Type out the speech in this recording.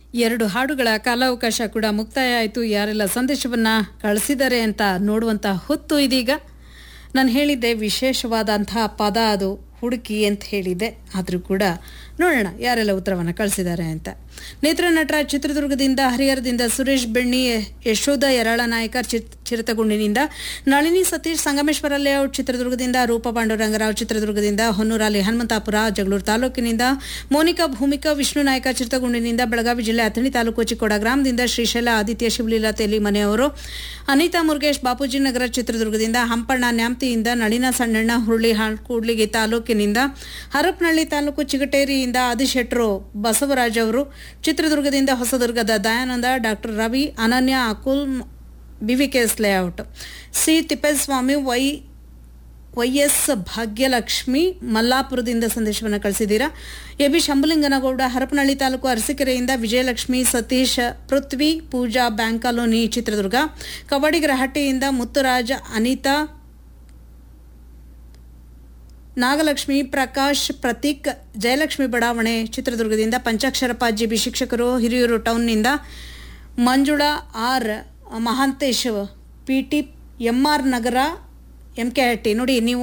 ಎರಡು ಹಾಡುಗಳ ಕಾಲಾವಕಾಶ ಕೂಡ ಮುಕ್ತಾಯ ಆಯಿತು ಯಾರೆಲ್ಲ ಸಂದೇಶವನ್ನು ಕಳಿಸಿದ್ದಾರೆ ಅಂತ ನೋಡುವಂಥ ಹೊತ್ತು ಇದೀಗ ನಾನು ಹೇಳಿದ್ದೆ ವಿಶೇಷವಾದಂತಹ ಪದ ಅದು ಹುಡುಕಿ ಅಂತ ಹೇಳಿದ್ದೆ ಆದರೂ ಕೂಡ ನೋಡೋಣ ಯಾರೆಲ್ಲ ಉತ್ತರವನ್ನು ಕಳಿಸಿದ್ದಾರೆ ಅಂತ ನೇತ್ರ ನಟರ ಚಿತ್ರದುರ್ಗದಿಂದ ಹರಿಹರದಿಂದ ಸುರೇಶ್ ಬೆಣ್ಣಿ ಯಶೋಧ ಯರಾಳ ನಾಯಕ ಚಿತ್ ಚಿರತಗುಂಡಿನಿಂದ ನಳಿನಿ ಸತೀಶ್ ಸಂಗಮೇಶ್ವರ ಲೇಔಟ್ ಚಿತ್ರದುರ್ಗದಿಂದ ರೂಪ ಪಾಂಡುರಂಗರಾವ್ ಚಿತ್ರದುರ್ಗದಿಂದ ಹೊನ್ನೂರಲ್ಲಿ ಹನುಮಂತಾಪುರ ಜಗಳೂರು ತಾಲೂಕಿನಿಂದ ಮೋನಿಕಾ ಭೂಮಿಕಾ ವಿಷ್ಣು ನಾಯಕ ಚಿತ್ರಗುಂಡಿನಿಂದ ಬೆಳಗಾವಿ ಜಿಲ್ಲೆ ಅಥಣಿ ತಾಲೂಕು ಚಿಕ್ಕೋಡ ಗ್ರಾಮದಿಂದ ಶ್ರೀಶೈಲ ಆದಿತ್ಯ ಶಿವಲೀಲಾ ತೆಲಿ ಮನೆಯವರು ಅನಿತಾ ಮುರುಗೇಶ್ ಬಾಪೂಜಿ ನಗರ ಚಿತ್ರದುರ್ಗದಿಂದ ಹಂಪಣ್ಣ ನ್ಯಾಮ್ತಿಯಿಂದ ನಳಿನ ಸಣ್ಣಣ್ಣ ಹುರುಳಿ ಕೂಡ್ಲಿಗಿ ತಾಲೂಕಿನಿಂದ ಹರಪನಹಳ್ಳಿ ತಾಲೂಕು ಚಿಗಟೇರಿಯಿಂದ ಆದಿಶೆಟ್ರು ಬಸವರಾಜ್ ಅವರು ಚಿತ್ರದುರ್ಗದಿಂದ ಹೊಸದುರ್ಗದ Dayananda doctor Ravi Ananya Akul BVKS layout C Thippeswamy Y Y S Bhagyalakshmi ಮಲ್ಲಾಪುರದಿಂದ ಸಂದೇಶವನ್ನು ಕಳಿಸಿದ್ದೀರಾ ಎ ಬಿ ಶಂಭುಲಿಂಗನಗೌಡ ಹರಪನಹಳ್ಳಿ ತಾಲೂಕು ಅರಸೀಕೆರೆಯಿಂದ ವಿಜಯಲಕ್ಷ್ಮಿ ಸತೀಶ್ ಪೃಥ್ವಿ ಪೂಜಾ ಬ್ಯಾಂಕ್ ಕಾಲೋನಿ ಚಿತ್ರದುರ್ಗ ಕವಡಿಗರಹಟ್ಟಿಯಿಂದ ಮುತ್ತುರಾಜ್ ಅನಿತಾ ನಾಗಲಕ್ಷ್ಮಿ ಪ್ರಕಾಶ್ ಪ್ರತೀಕ್ ಜಯಲಕ್ಷ್ಮಿ ಬಡಾವಣೆ ಚಿತ್ರದುರ್ಗದಿಂದ ಪಂಚಾಕ್ಷರಪ್ಪ ಜಿಬಿ ಶಿಕ್ಷಕರು ಹಿರಿಯೂರು ಟೌನ್ನಿಂದ Manjula R Mahantesh P T M R Nagar M K Hatti ನೋಡಿ ನೀವು